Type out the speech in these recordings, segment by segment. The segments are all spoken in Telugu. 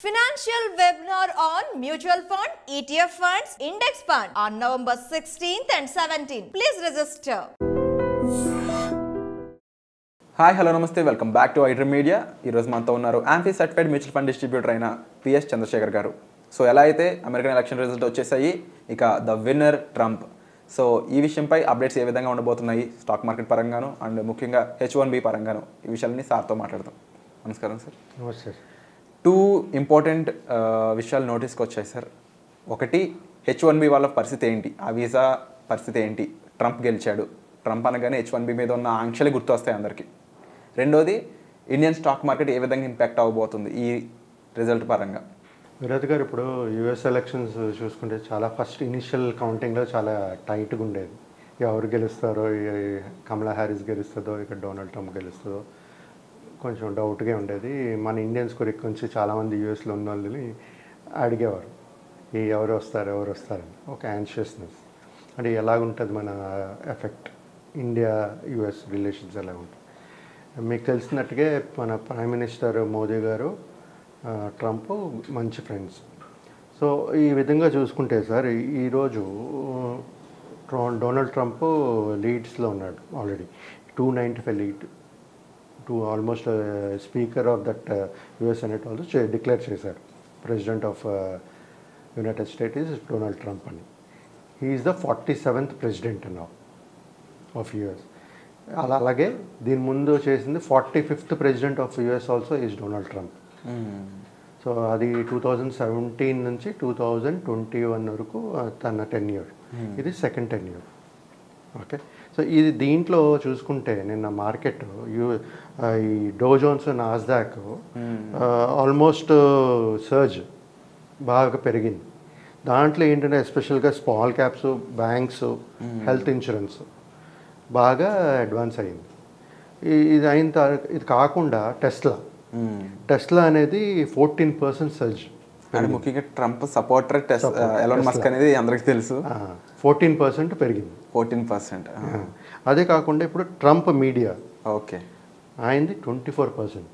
Financial webinar on mutual fund, ETF funds, index fund on November 16th and 17th. Please register. Hi hello నమస్తే welcome back to iDream media ఈరోజు మనతో ఉన్నారు AMFI certified mutual fund distributor అయిన పిఎస్ చంద్రశేఖర్ గారు సో ఎలా అయితే అమెరికన్ ఎలక్షన్ రిజల్ట్ వచ్చేసాయి ఇక ద విన్నర్ ట్రంప్ సో ఈ విషయంపై అప్డేట్స్ ఏ విధంగా ఉండబోతున్నాయి స్టాక్ మార్కెట్ పరంగాను అండ్ ముఖ్యంగా హెచ్ వన్ బి పరంగాను ఈ విషయాలన్నీ సార్తో మాట్లాడదాం నమస్కారం సార్ నమస్తే సార్ టూ ఇంపార్టెంట్ విషయాలు నోటీస్కి వచ్చాయి సార్ ఒకటి హెచ్ వన్ బి వాళ్ళ పరిస్థితి ఏంటి ఆ వీసా పరిస్థితి ఏంటి ట్రంప్ గెలిచాడు ట్రంప్ అనగానే హెచ్ వన్ బి మీద ఉన్న ఆంక్షలే గుర్తొస్తాయి అందరికీ రెండోది ఇండియన్ స్టాక్ మార్కెట్ ఏ విధంగా ఇంపాక్ట్ అవ్వబోతుంది ఈ రిజల్ట్ పరంగా విరాట్ గారు ఇప్పుడు యుఎస్ ఎలక్షన్స్ చూసుకుంటే చాలా ఫస్ట్ ఇనిషియల్ కౌంటింగ్లో చాలా టైట్గా ఉండేది ఎవరు గెలుస్తారో ఈ కమలా హ్యారిస్ గెలుస్తుందో ఇక డొనాల్డ్ ట్రంప్ గెలుస్తుందో కొంచెం డౌట్గా ఉండేది మన ఇండియన్స్ కూడా ఇక్కడ నుంచి చాలామంది యూఎస్లో ఉన్న వాళ్ళని అడిగేవారు ఈ ఎవరు వస్తారు ఎవరు వస్తారని ఒక యాన్షియస్నెస్ అంటే ఎలాగుంటుంది మన ఎఫెక్ట్ ఇండియా యుఎస్ రిలేషన్స్ ఎలా ఉంటుంది మీకు తెలిసినట్టుగా మన ప్రైమ్ మినిస్టర్ మోదీ గారు ఆ, ట్రంప్ మంచి ఫ్రెండ్స్ సో ఈ విధంగా చూసుకుంటే సార్ ఈ- ఈరోజు ట్రో- డొనాల్డ్ ట్రంప్ లీడ్స్లో ఉన్నాడు already two ninety five lead to almost speaker of that US senate also declare చేశారు president of United State is Donald Trump అని he is the forty seventh president now of US అలా అలాగే దీని ముందు చేసింది forty fifth president of US also is Donald Trump so అది టూ థౌజండ్ సెవెంటీన్ నుంచి టూ థౌజండ్ ట్వంటీ వన్ వరకు ఆ, తన టెన్ ఇయర్ ఇది second ten year okay so ఇది దీంట్లో చూసుకుంటే నిన్న మార్కెట్ యూ ఆ, ఈ Dow Jones Nasdaq almost surge బాగా పెరిగింది దాంట్లో ఏంటంటే ఎస్పెషల్గా small caps banks health insurance బాగా అడ్వాన్స్ అయింది ఈ- ఇది అయిన తర్వాత ఇది కాకుండా టెస్లా టెస్లా అనేది ఫోర్టీన్ పర్సెంట్ సర్జ్ అండ్ ముఖ్యంగా ట్రంప్ సపోర్టర్ టెస్ ఎలాన్ మస్క్ అనేది అందరికీ తెలుసు ఫోర్టీన్ పర్సెంట్ పెరిగింది ఫోర్టీన్ పర్సెంట్ అదే కాకుండా ఇప్పుడు ట్రంప్ మీడియా ఓకే అయింది ట్వంటీ ఫోర్ పర్సెంట్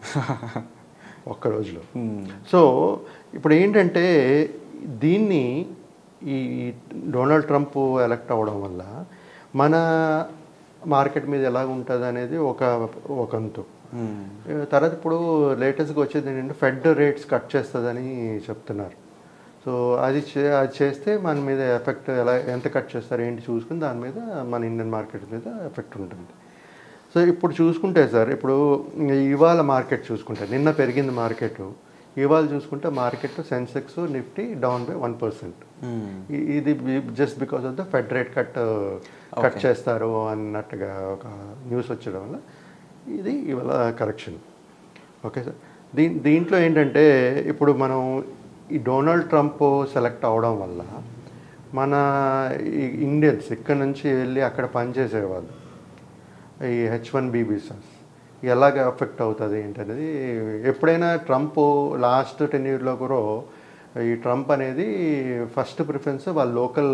ఒక్క రోజులో సో ఇప్పుడు ఏంటంటే దీన్ని ఈ డొనాల్డ్ ట్రంప్ ఎలక్ట్ అవ్వడం వల్ల మన మార్కెట్ మీద ఎలా ఉంటుంది అనేది ఒక ఒక అంతు తర్వాత ఇప్పుడు లేటెస్ట్గా వచ్చేది ఏంటంటే ఫెడ్ రేట్స్ కట్ చేస్తుందని చెప్తున్నారు సో అది చే అది చేస్తే మన మీద ఎఫెక్ట్ ఎలా ఎంత కట్ చేస్తారు ఏంటి చూసుకుని దాని మీద మన ఇండియన్ మార్కెట్ మీద ఎఫెక్ట్ ఉంటుంది సో ఇప్పుడు చూసుకుంటే సార్ ఇప్పుడు ఇవాళ మార్కెట్ చూసుకుంటే నిన్న పెరిగింది మార్కెట్ ఇవాళ చూసుకుంటే market Sensex Nifty down by one percent ఇది just because of the Fed rate cut cut చేస్తారు అన్నట్టుగా ఒక న్యూస్ వచ్చడం వల్ల ఇది ఇవాళ కరెక్షన్ ఓకే సార్ దీ దీంట్లో ఏంటంటే ఇప్పుడు మనం ఈ డొనాల్డ్ ట్రంప్ సెలెక్ట్ అవడం వల్ల మన ఈ ఇండియన్స్ ఇక్కడ నుంచి వెళ్ళి అక్కడ పనిచేసేవాళ్ళు ఈ హెచ్ వన్ బీ వీసాస్ ఎలాగ ఎఫెక్ట్ అవుతుంది ఏంటనేది ఎప్పుడైనా ట్రంప్ లాస్ట్ టెన్ ఇయర్లో కూడా ఈ ట్రంప్ అనేది ఫస్ట్ ప్రిఫరెన్స్ వాళ్ళ లోకల్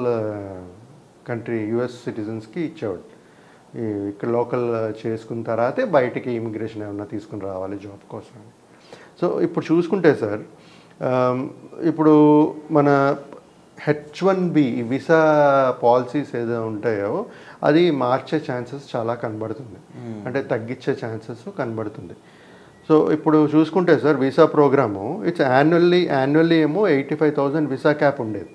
కంట్రీ యుఎస్ సిటిజన్స్కి ఇచ్చేవాడు ఈ ఇక్కడ లోకల్ చేసుకున్న తర్వాతే బయటికి ఇమిగ్రేషన్ ఏమన్నా తీసుకుని రావాలి జాబ్ కోసం సో ఇప్పుడు చూసుకుంటే సార్ ఆమ్, ఇప్పుడు మన H one B visa policies ఏదో ఉంటాయో అది మార్చే ఛాన్సెస్ చాలా కనబడుతుంది అంటే తగ్గించే ఛాన్సెస్ కనబడుతుంది సో ఇప్పుడు చూసుకుంటే sir visa program it's annually annually ఏమో eighty five thousand visa cap ఉండేది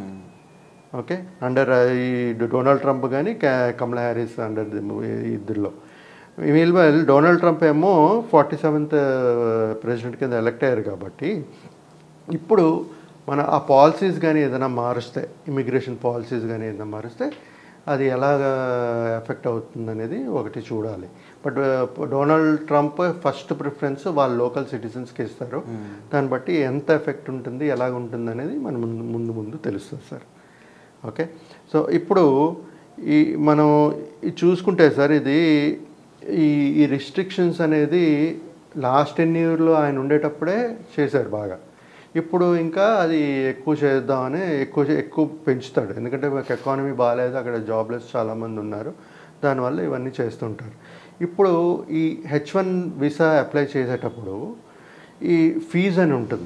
ఓకే అండర్ ఈ డొనాల్డ్ ట్రంప్ కానీ కమలా హ్యారిస్ అండర్ ఇద్దరిలో మీల్వైల్ డొనాల్డ్ ట్రంప్ ఏమో ఫార్టీ సెవెంత్ ప్రెసిడెంట్ కింద ఎలక్ట్ అయ్యారు కాబట్టి ఇప్పుడు మన ఆ పాలసీస్ కానీ ఏదైనా మారుస్తే ఇమిగ్రేషన్ పాలసీస్ కానీ ఏదైనా మారుస్తే అది ఎలాగ ఎఫెక్ట్ అవుతుంది అనేది ఒకటి చూడాలి but Donald Trump first preference వాళ్ళ లోకల్ సిటిజన్స్కి ఇస్తారు దాన్ని బట్టి ఎంత ఎఫెక్ట్ ఉంటుంది ఎలాగ ఉంటుంది అనేది మన ముందు ముందు ముందు తెలుస్తుంది సార్ ఓకే సో ఇప్పుడు ఈ మనం ఇది చూసుకుంటే సార్ ఇది ఈ ఈ రిస్ట్రిక్షన్స్ అనేది లాస్ట్ టెన్ ఇయర్లో ఆయన ఉండేటప్పుడే చేశారు బాగా ఇప్పుడు ఇంకా అది ఎక్కువ చేద్దామని ఎక్కువ చే- ఎక్కువ పెంచుతాడు ఎందుకంటే మాకు ఎకానమీ బాగాలేదు అక్కడ జాబ్లెస్ చాలామంది ఉన్నారు దానివల్ల ఇవన్నీ చేస్తుంటారు ఇప్పుడు ఈ హెచ్ వన్ వీసా అప్లై చేసేటప్పుడు ఈ ఫీజు అని ఉంటుంది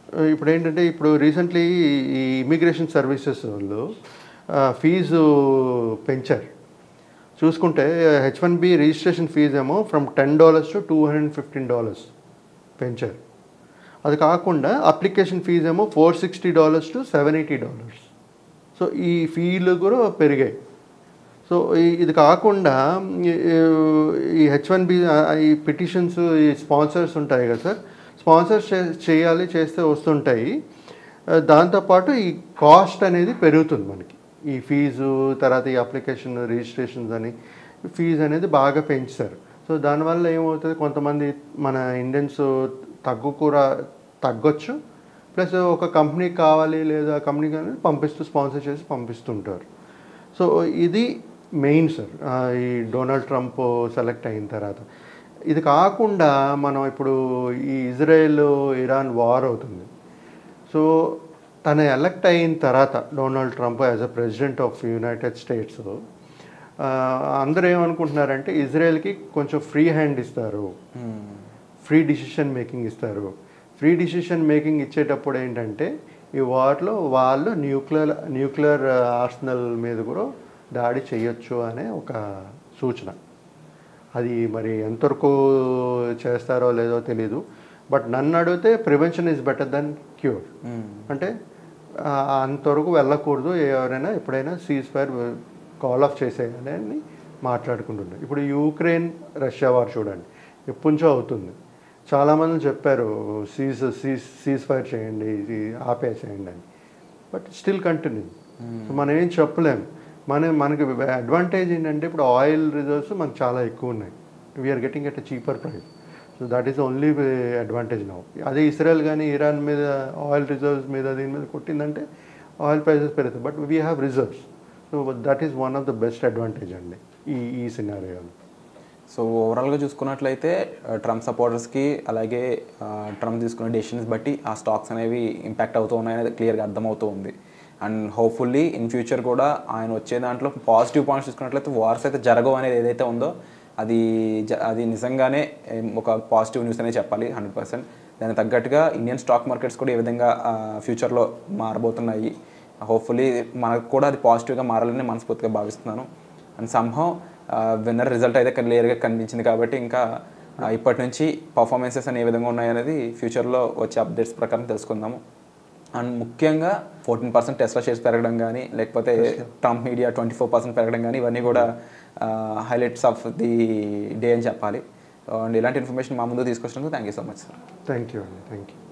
ఇప్పుడు ఏంటంటే ఇప్పుడు రీసెంట్లీ ఈ ఇమిగ్రేషన్ సర్వీసెస్ వాళ్ళు ఆ, ఫీజు పెంచారు చూసుకుంటే H one B registration fee ఏమో from ten dollars to two hundred fifteen dollars పెంచారు అది కాకుండా అప్లికేషన్ ఫీజు ఏమో four sixty dollars to seven eighty dollars so ఈ ఫీలు కూడా పెరిగాయి సో ఈ- ఇది కాకుండా ఈ- ఈ హెచ్ వన్ బి ఈ పిటిషన్స్ ఈ స్పాన్సర్స్ ఉంటాయి కదా సార్ స్పాన్సర్స్ చేయాలి చేస్తే వస్తుంటాయి ఆ, దాంతోపాటు ఈ కాస్ట్ అనేది పెరుగుతుంది మనకి ఈ ఫీజు తర్వాత ఈ అప్లికేషన్ రిజిస్ట్రేషన్స్ అని ఫీజు అనేది బాగా పెంచారు సో దానివల్ల ఏమవుతుంది కొంతమంది మన ఇండియన్స్ తగ్గుకూర తగ్గొచ్చు ప్లస్ ఒక కంపెనీ కావాలి లేదా కంపెనీ అనేది పంపిస్తూ స్పాన్సర్ చేసి పంపిస్తుంటారు సో ఇది మెయిన్ సార్ ఆ, ఈ డొనాల్డ్ ట్రంప్ సెలెక్ట్ అయిన తర్వాత ఇది కాకుండా మనం ఇప్పుడు ఈ ఇజ్రాయెల్ ఇరాన్ వార్ అవుతుంది సో తను ఎలక్ట్ అయిన తర్వాత Donald Trump as a president of United States అందరూ ఏమనుకుంటున్నారంటే ఇజ్రాయెల్కి కొంచెం ఫ్రీ హ్యాండ్ ఇస్తారు ఫ్రీ డిసిషన్ మేకింగ్ ఇస్తారు ఫ్రీ డిసిషన్ మేకింగ్ ఇచ్చేటప్పుడు ఏంటంటే ఈ వార్లో వాళ్ళు న్యూక్లియర్ న్యూక్లియర్ ఆర్సనల్ మీద కూడా దాడి చేయొచ్చు అనే ఒక సూచన అది మరి ఎంతవరకు చేస్తారో లేదో తెలీదు బట్ నన్ను అడిగితే prevention is better then cure అంటే ఆ, అంతవరకు వెళ్ళకూడదు ఎవరైనా ఎప్పుడైనా సీజ్ ఫైర్ కాల్ ఆఫ్ చేసేయాలి అని మాట్లాడుకుంటున్నారు ఇప్పుడు యూక్రెయిన్ రష్యా వార్ చూడండి ఎప్పటి నుంచో అవుతుంది చాలామంది చెప్పారు సీజ్ సీజ్ సీజ్ ఫైర్ చేయండి ఇది ఆపేసేయండి అని బట్ స్టిల్ కంటిన్యూ సో మనం ఏం చెప్పలేం మన మనకి అడ్వాంటేజ్ ఏంటంటే ఇప్పుడు ఆయిల్ రిజర్వ్స్ మనకు చాలా ఎక్కువ ఉన్నాయి we are getting at a cheaper price so that is only advantage now అదే ఇస్రాయల్ కానీ ఇరాన్ మీద ఆయిల్ రిజర్వ్స్ మీద దీని మీద కొట్టిందంటే ఆయిల్ ప్రైసెస్ పెరుగుతాయి but we have reserves so that is one of the best advantage అండి ఈ ఈ సినారియోలో సో ఓవరాల్గా చూసుకున్నట్లయితే ఆ, ట్రంప్ సపోర్టర్స్కి అలాగే ఆ, ట్రంప్ తీసుకున్న డెసిషన్స్ బట్టి ఆ స్టాక్స్ అనేవి ఇంపాక్ట్ అవుతూ ఉన్నాయనేది క్లియర్గా అర్థమవుతూ ఉంది అండ్ హోప్ఫుల్లీ ఇన్ ఫ్యూచర్ కూడా ఆయన వచ్చే దాంట్లో పాజిటివ్ పాయింట్స్ చూసుకున్నట్లయితే వార్స్ అయితే జరగవు అనేది ఏదైతే ఉందో అది జ- అది నిజంగానే ఏం, ఒక పాజిటివ్ న్యూస్ అనే చెప్పాలి హండ్రెడ్ పర్సెంట్ దానికి తగ్గట్టుగా ఇండియన్ స్టాక్ మార్కెట్స్ కూడా ఏ విధంగా ఫ్యూచర్లో మారబోతున్నాయి హోప్ఫుల్లీ మనకు కూడా అది పాజిటివ్గా మారాలని మనస్ఫూర్తిగా భావిస్తున్నాను అండ్ సంహవ్ విన్నర్ రిజల్ట్ అయితే క్లియర్గా కనిపించింది కాబట్టి ఇంకా ఆ, ఇప్పటి నుంచి పర్ఫార్మెన్సెస్ అని ఏ విధంగా ఉన్నాయనేది ఫ్యూచర్లో వచ్చే అప్డేట్స్ ప్రకారం తెలుసుకుందాము అండ్ ముఖ్యంగా ఫోర్టీన్ పర్సెంట్ టెస్లా షేర్స్ పెరగడం కానీ లేకపోతే Trump media twenty four percent పెరగడం కానీ ఇవన్నీ కూడా హైలైట్స్ ఆఫ్ ది డే అని చెప్పాలి అండ్ ఇలాంటి ఇన్ఫర్మేషన్ మా ముందు తీసుకొచ్చినందుకు thank you so much sir thank you అండి థ్యాంక్ యూ